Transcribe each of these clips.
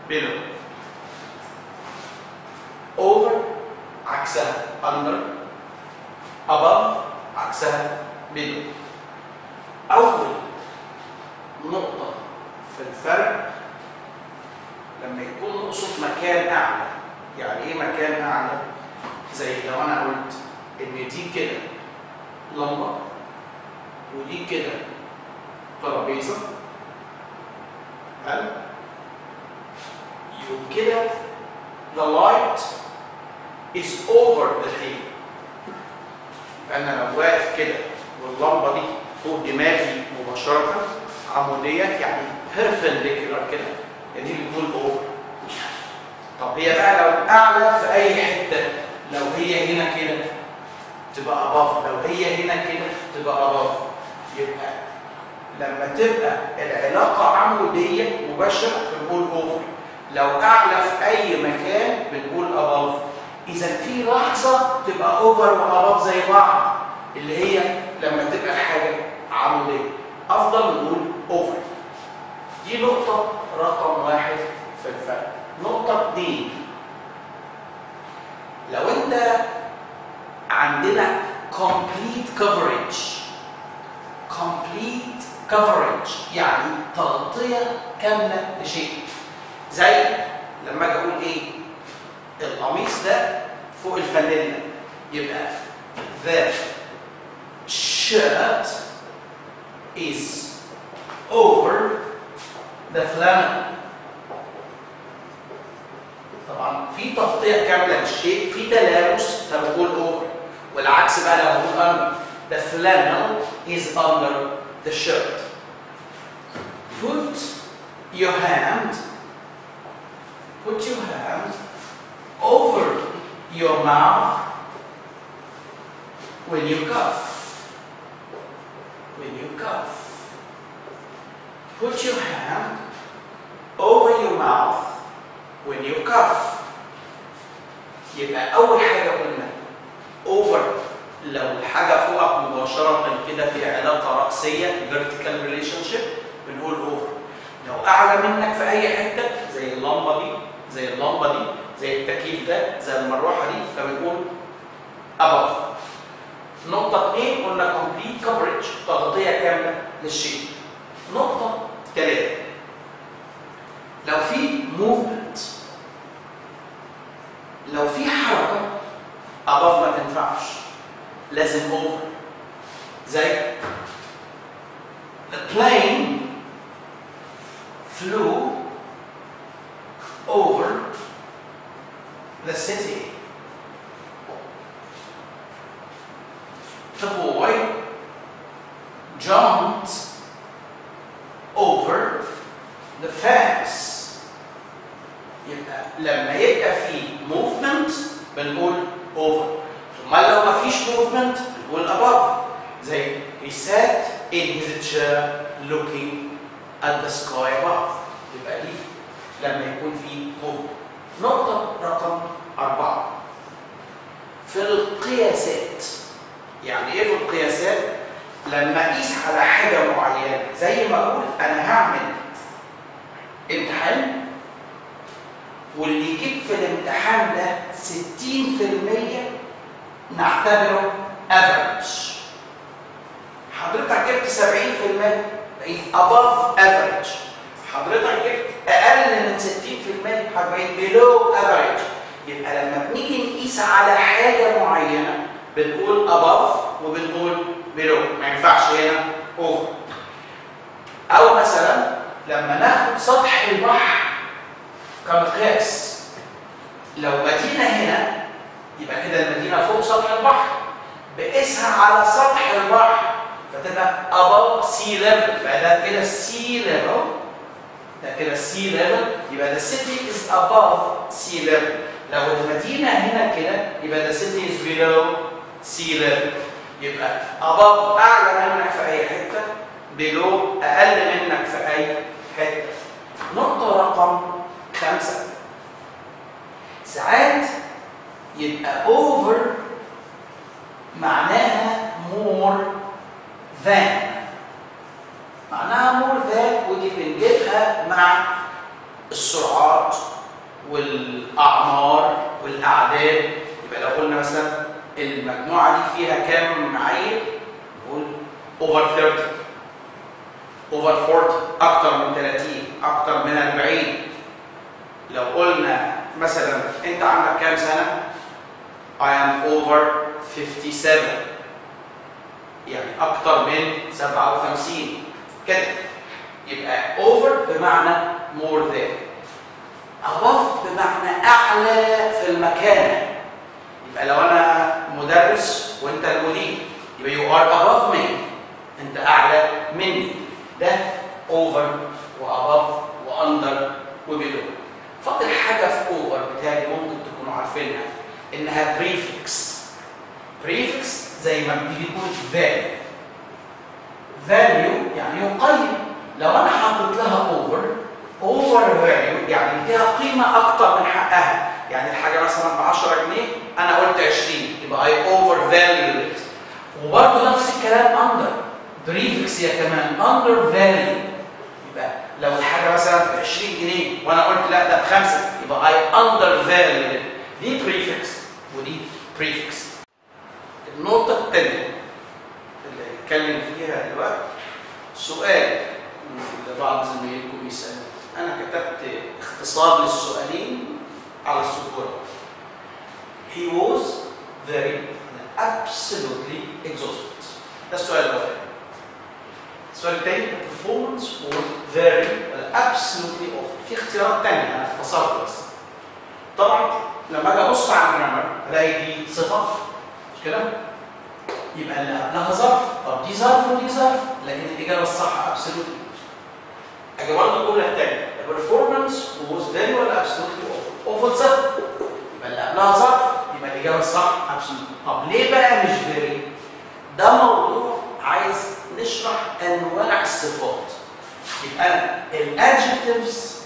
below over عكسها under above عكسها below أول نقطة في الفرق لما يكون نقصد مكان أعلى يعني إيه مكان أعلى؟ زي لو أنا قلت إن دي كده لمبة ودي كده ترابيزة حلو؟ يبقى كده the light is over the table أنا لو واقف كده واللمبة دي فوق دماغي مباشرة عمودية يعني perpendicular كده يعني دي بتكون over طب هي بقى لو أعلى في أي حتة لو هي هنا كده تبقى above لو هي هنا كده تبقى above يبقى لما تبقى العلاقة عمودية مباشرة بنقول over لو أعلى في أي مكان بنقول above إذا في لحظة تبقى over وabove زي بعض اللي هي لما تبقى الحاجة عمودية أفضل نقول over دي نقطة رقم واحد في الفرق نقطة اتنين لو أنت عندنا complete coverage complete coverage يعني تغطية كاملة لشيء زي لما اجي اقول ايه القميص ده فوق الفانيلا يبقى the shirt is over the flannel طبعا في تغطية كاملة للشيء في تلامس فبقول over والعكس بقى لو بقول under the flannel is under the shirt put your hand put your hand over your mouth when you cough. When you cough. Put your hand over your mouth when you cough. يبقى أول حاجة قلنا over لو الحاجة فوقك مباشرة كده في علاقة رأسية vertical relationship بنقول over لو أعلى منك في أي حتة زي اللمبة دي زي اللمبه دي زي التكييف ده زي المروحه دي فبنقول above نقطة اثنين قلنا complete coverage تغطية كاملة للشيء نقطة ثلاثة لو في movement لو في حركة above ما تنفعش لازم over زي the plane flew over the city. The boy jumped over the fence. يبقى لما يبقى في movement بنقول over. ثم لو ما فيش movement بنقول above. زي he sat in his chair looking at the sky above. يبقى دي لما يكون في موفمنت. نقطة رقم أربعة في القياسات يعني إيه في القياسات؟ لما أقيس على حاجة معينة زي ما أقول أنا هعمل امتحان واللي يجيب في الامتحان ده 60% نعتبره افريج حضرتك جبت 70% بقيت above average حضرتك جبت اقل من 60% هتبقى below average يبقى لما بنيجي نقيس على حاجه معينه بنقول above وبنقول below ما ينفعش هنا over او مثلا لما ناخد سطح البحر كمقياس لو مدينه هنا يبقى كده المدينه فوق سطح البحر بقيسها على سطح البحر فتبقى above sea level يبقى ده كده sea level ده كده sea level يبقى the city is above sea level لو المدينة هنا كده يبقى the city is below sea level يبقى above أعلى منك في أي حتة below أقل منك في أي حتة نقطة رقم خمسة ساعات يبقى over معناها more than معناها more than ودي بنجيبها مع السرعات والاعمار والاعداد يبقى لو قلنا مثلا المجموعه دي فيها كام عيل نقول اوفر 30 اوفر 40 اكتر من 30 اكتر من 40 لو قلنا مثلا انت عندك كام سنه I am over 57 يعني اكتر من 57 كده يبقى over بمعنى more than above بمعنى اعلى في المكانه يبقى لو انا مدرس وانت المدير يبقى you are above me انت اعلى مني ده over وabove واندر وبيلو فاضل حاجه في over بتاعي ممكن تكونوا عارفينها انها prefix prefix زي ما بتيجي تقول value value يعني يقيم لو انا حاطط لها over over value يعني اديها قيمه اكتر من حقها يعني الحاجه مثلا ب 10 جنيه انا قلت 20 يبقى I over valued it وبرضه نفس الكلام under بريفكس يا كمان under value يبقى لو الحاجه مثلا ب 20 جنيه وانا قلت لا ده بخمسه يبقى I under valued it دي بريفكس ودي بريفكس النقطه الثانيه اللي هنتكلم فيها دلوقتي سؤال لبعض زمايلكم يسالوا انا كتبت اختصار للسؤالين على السبوره He was very absolutely exhausted ده السؤال الاول السؤال الثاني the performance was very absolutely awful في اختيارات ثانيه انا اختصرت بس طبعا لما اجي ابص على الجرامر الاقي دي صفه مش كده؟ يبقى اللي قبلها ظرف طب دي ظرف ودي ظرف لكن الاجابه الصح absolutely اجي برضه الجمله الثانيه the performance was very well absolutely awful awful صفر يبقى اللي قبلها ظرف يبقى الاجابه الصح absolutely طب ليه بقى مش very؟ ده موضوع عايز نشرح انواع الصفات يبقى انا الادجكتيفز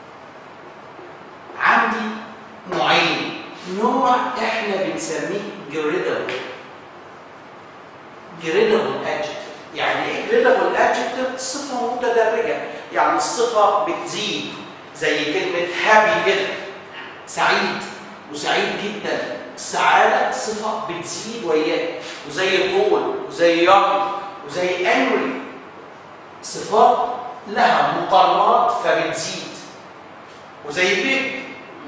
عندي نوعين نوع احنا بنسميه جريدبل جريدبل ادجكتيف يعني ايه جريدبل ادجكتيف صفه متدرجه يعني الصفه بتزيد زي كلمه هابي كده سعيد وسعيد جدا السعاده صفه بتزيد وياه وزي طول وزي يوم وزي انري صفات لها مقارنات فبتزيد وزي بيج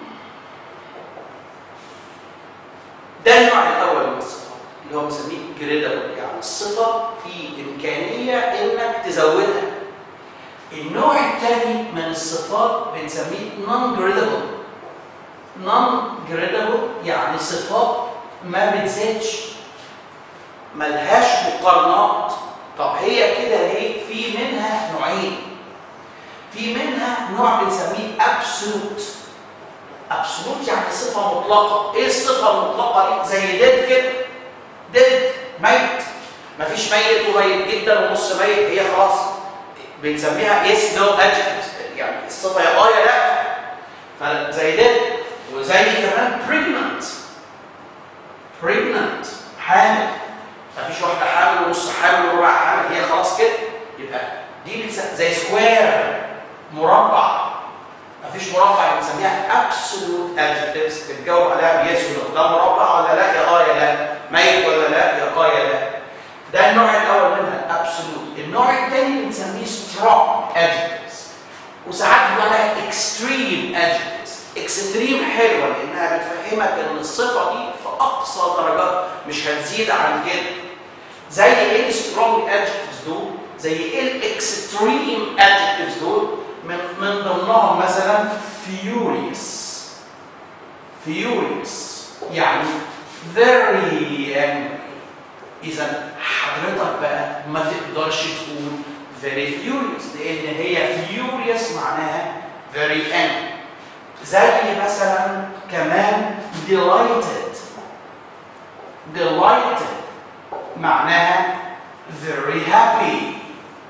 ده النوع الاول من الصفات اللي هو بنسميه جريدبل يعني الصفه في امكانيه انك تزودها النوع الثاني من الصفات بنسميه نون جريدبل نون جريدبل يعني صفات ما بتزيدش ملهاش مقارنات طب هي كده ليه في منها نوعين في منها نوع بنسميه ابسولوت ابسولوت يعني صفه مطلقه ايه الصفه المطلقه دي زي ديد كده ديد ميت مفيش ميت وميت جدا ونص ميت هي خلاص بنسميها يس نو ادجكت يعني الصفه يا اه يا لا فزي ديد وزي كمان pregnant pregnant حامل مفيش واحده حامل ونص حامل وربع حامل هي خلاص كده يبقى دي بتس- زي سكوير مربع مفيش مربع بنسميها ابسولوت ادجكتيفز بتجاوب عليها بيس ولا ده مربع ولا لا يا اه يا لا ميت ولا لا يا اه يا لا ده النوع الاول منها الابسولوت النوع الثاني بنسميه سترونج ادجكتيفز وساعات بنقول عليها اكستريم ادجكتيفز اكستريم حلوه لانها بتفهمك ان الصفه دي في اقصى درجات مش هتزيد عن كده زي ايه السترونج ادجكتيفز دول زي ايه الاكستريم ادجكتيفز دول من من ضمنهم مثلا furious furious يعني very angry اذا حضرتك بقى ما تقدرش تقول very furious لان هي furious معناها very angry زي مثلا كمان delighted delighted معناها very happy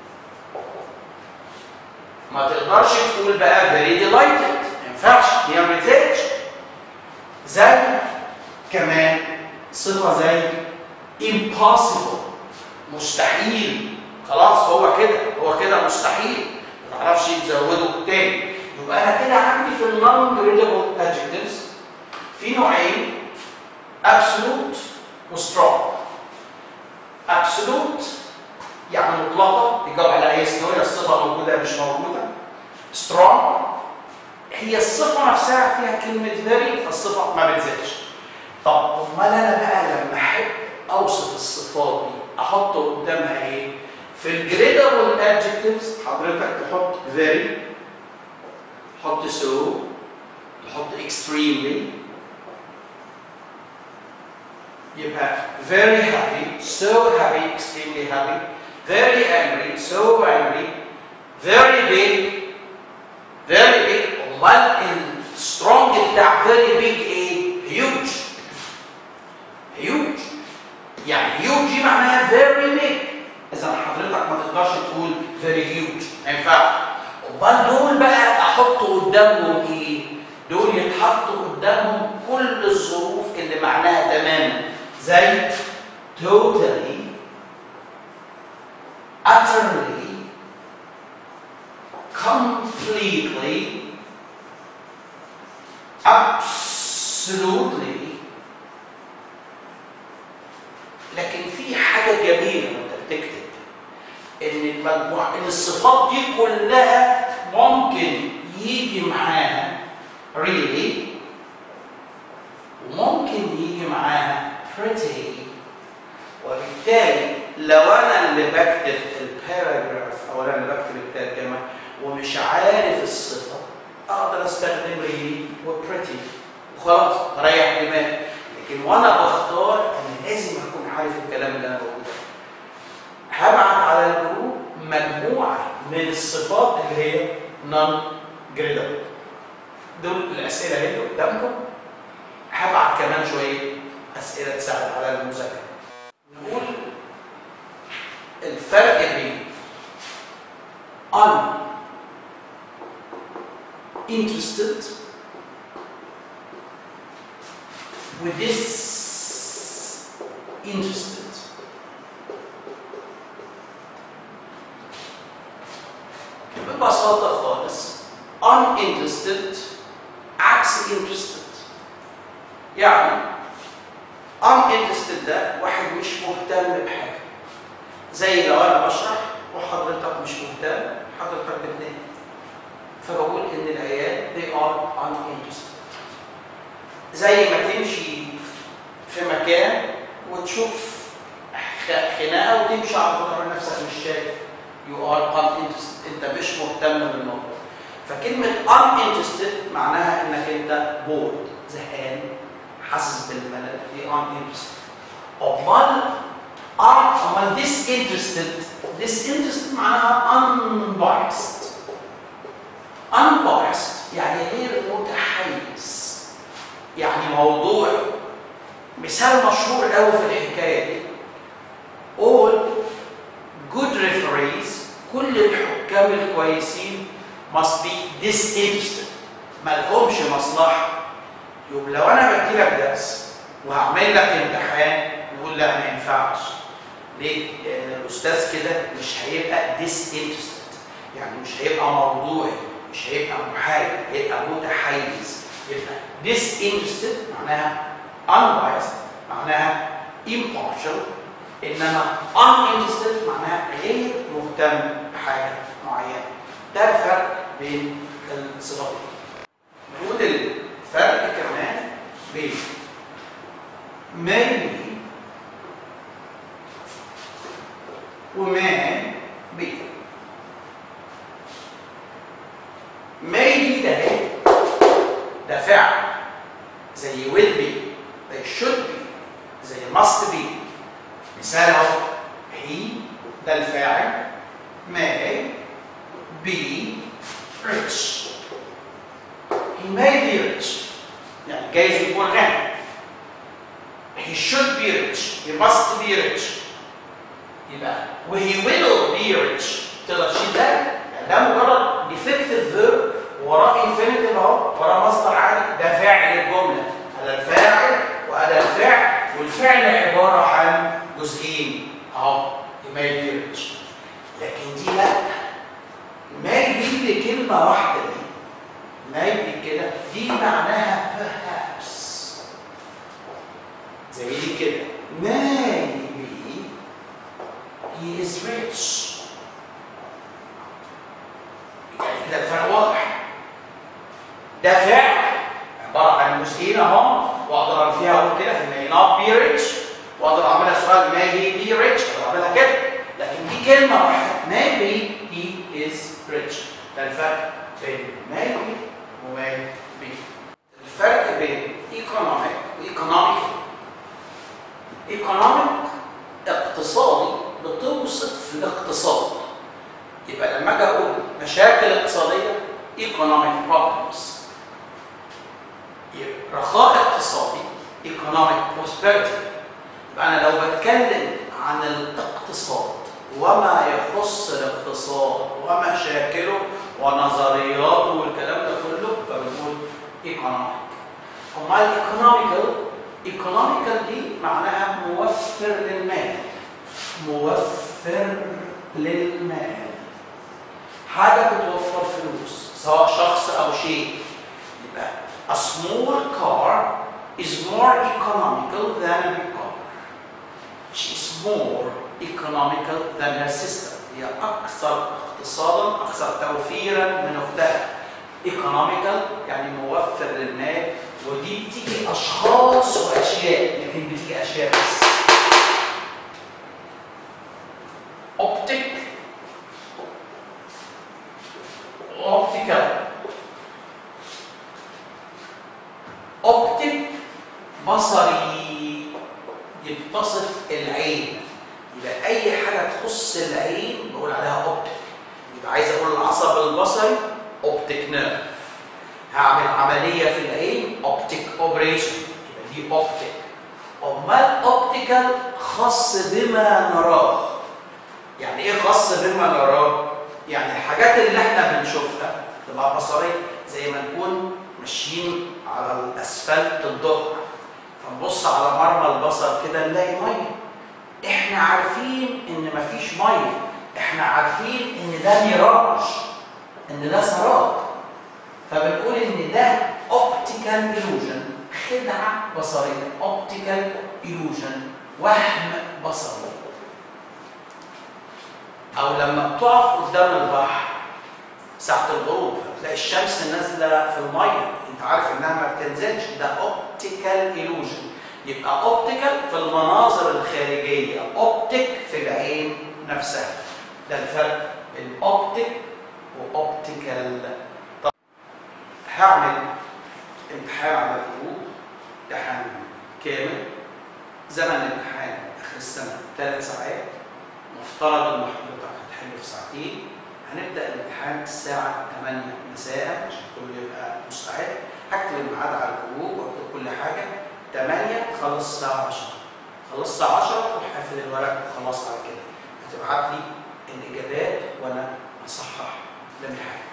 ما تقدرش تقول بقى very delighted ما ينفعش هي ما بتزيدش زي كمان صفة زي impossible مستحيل خلاص هو كده هو كده مستحيل ما تعرفش تزوده تاني يبقى انا كده عندي في النون جريدبل adjectives في نوعين absolute وسترونج absolute يعني مطلقه تجاوب على اي سيناريو الصفه موجوده مش موجوده strong هي الصفه نفسها فيها كلمه very فالصفه ما بتزيدش طب امال انا بقى لما احب اوصف الصفات دي احط قدامها ايه في الجريدبل adjectives حضرتك تحط very تحط so تحط extremely يبقى very happy so happy extremely happy very angry so angry very big very big امال السترونج بتاع very big ايه huge huge يعني huge دي معناها very big اذا حضرتك ما تقدرش تقول very huge ما ينفعش امال دول بقى احط قدامهم ايه دول يتحطوا قدامهم كل الظروف اللي معناها تماما زي totally utterly completely absolutely لكن في حاجة جميلة وانت بتكتب ان المجموعة ان الصفات دي كلها ممكن يجي معاها really وممكن يجي معاها pretty وبالتالي لو انا اللي بكتب الباراجراف او انا اللي بكتب الترجمه ومش عارف الصفه اقدر استخدم really و pretty وخلاص اريح دماغي لكن وانا بختار انا لازم اكون عارف الكلام اللي انا بقوله هبعت على الجروب مجموعه من الصفات اللي هي non gradable دول الاسئله اللي قدامكم هبعت كمان شويه اسئله تساعد على المذاكره نقول الفرق بين un interested with this interested ببساطة خالص uninterested عكس interested يعني uninterested ده واحد مش مهتم بحاجة زي لو أنا بشرح وحضرتك مش مهتم حضرتك بتنام فبقول إن العيال they are uninterested زي ما تمشي في مكان وتشوف خناقة وتمشي على ظهر نفسك مش شايف you are uninterested انت مش مهتم بالموضوع فكلمة uninterested معناها انك انت bored زهقان حاسس بالملل دي uninterested امال امال disinterested disinterested معناها unbiased unbiased يعني غير متحيز يعني موضوع مثال مشهور قوي في الحكايه دي all good referees كل الحكام الكويسين must be disinterested ما لهمش مصلحه يبقى لو انا بدي لك درس وهعمل لك امتحان نقول لا ما ينفعش ليه؟ لان الاستاذ كده مش هيبقى disinterested يعني مش هيبقى موضوعي مش هيبقى محايد هيبقى متحيز يبقى disinterested معناها unbiased معناها impartial انما uninterested معناها غير مهتم بحاجه معينه ده الفرق بين الصفات نقول الفرق كمان بين maybe وما بي maybe ده ايه؟ ده فعل زي will be زي should be زي must be مثال اهو he ده الفاعل may be rich he may be rich يعني جايز يكون غني he should be rich he must be rich يبقى و he will be rich تقدر تشيل ده يعني ده مجرد defective verb وراه infinitive اهو وراه مصدر عادي ده فاعل الجمله هذا الفاعل وهذا الفعل والفعل عباره عن جزئين اهو he may be rich لكن دي لا may be دي كلمه واحده دي maybe كده دي معناها perhaps زي دي كده maybe he is rich يعني كده الفرق واضح ده فعل عباره عن جزئين اهو واقدر اعمل فيها اقول كده he may not be rich واقدر اعملها سؤال may he be rich اقدر اعملها كده لكن دي كلمه واحده maybe he is rich ده الفرق بين maybe و maybe الفرق بين economic و economic economic اقتصادي بتوصف الاقتصاد يبقى لما اجي اقول مشاكل اقتصاديه economic problems يبقى رخاء اقتصادي economic prosperity يبقى انا لو بتكلم عن الاقتصاد وما يخص الاقتصاد ومشاكله ونظرياته والكلام ده كله فبنقول economic امال economical economical دي معناها موفر للمال موفر للمال حاجه بتوفر فلوس سواء شخص او شيء يبقى a small car is more economical than a big car she is more economical than her sister هي اكثر اقتصادا اكثر توفيرا من اختها economical يعني موفر للمال ودي بتيجي اشخاص واشياء لكن بتيجي اشياء بس optic optical optic بصري يتصف العين يبقى اي حاجه تخص العين بقول عليها اوبتيك يبقى عايز اقول العصب البصري اوبتيك نيرف هعمل عمليه في العين اوبتيك اوبريشن يبقى دي اوبتيك امال اوبتيكال خاص بما نراه يعني ايه خاص بما نراه يعني الحاجات اللي احنا بنشوفها تبقى بصريه زي ما نكون ماشيين على الاسفلت الظهر فنبص على مرمى البصر كده نلاقي ميه احنا عارفين ان مفيش ميه احنا عارفين ان ده ميراج ان ده سراب فبنقول ان ده اوبتيكال illusion خدعه بصريه اوبتيكال illusion وهم بصري او لما بتقف قدام البحر ساعة الغروب تلاقي الشمس نازلة في المية انت عارف انها ما بتنزلش ده اوبتيكال illusion يبقى اوبتيكال في المناظر الخارجية اوبتيك في العين نفسها ده الفرق بين اوبتيك واوبتيكال طب هعمل امتحان على الغروب امتحان كامل زمن الامتحان اخر السنة ثلاث ساعات مفترض ان حضرتك هتحل في ساعتين هنبدا الامتحان الساعه 8 مساء عشان الكل يبقى مستعد هكتب الميعاد على الجروب واكتب كل حاجه 8 تخلص الساعه 10 خلصت الساعه 10 تروح قافل الورق وخلاص على كده هتبعت لي الاجابات وانا اصحح الامتحان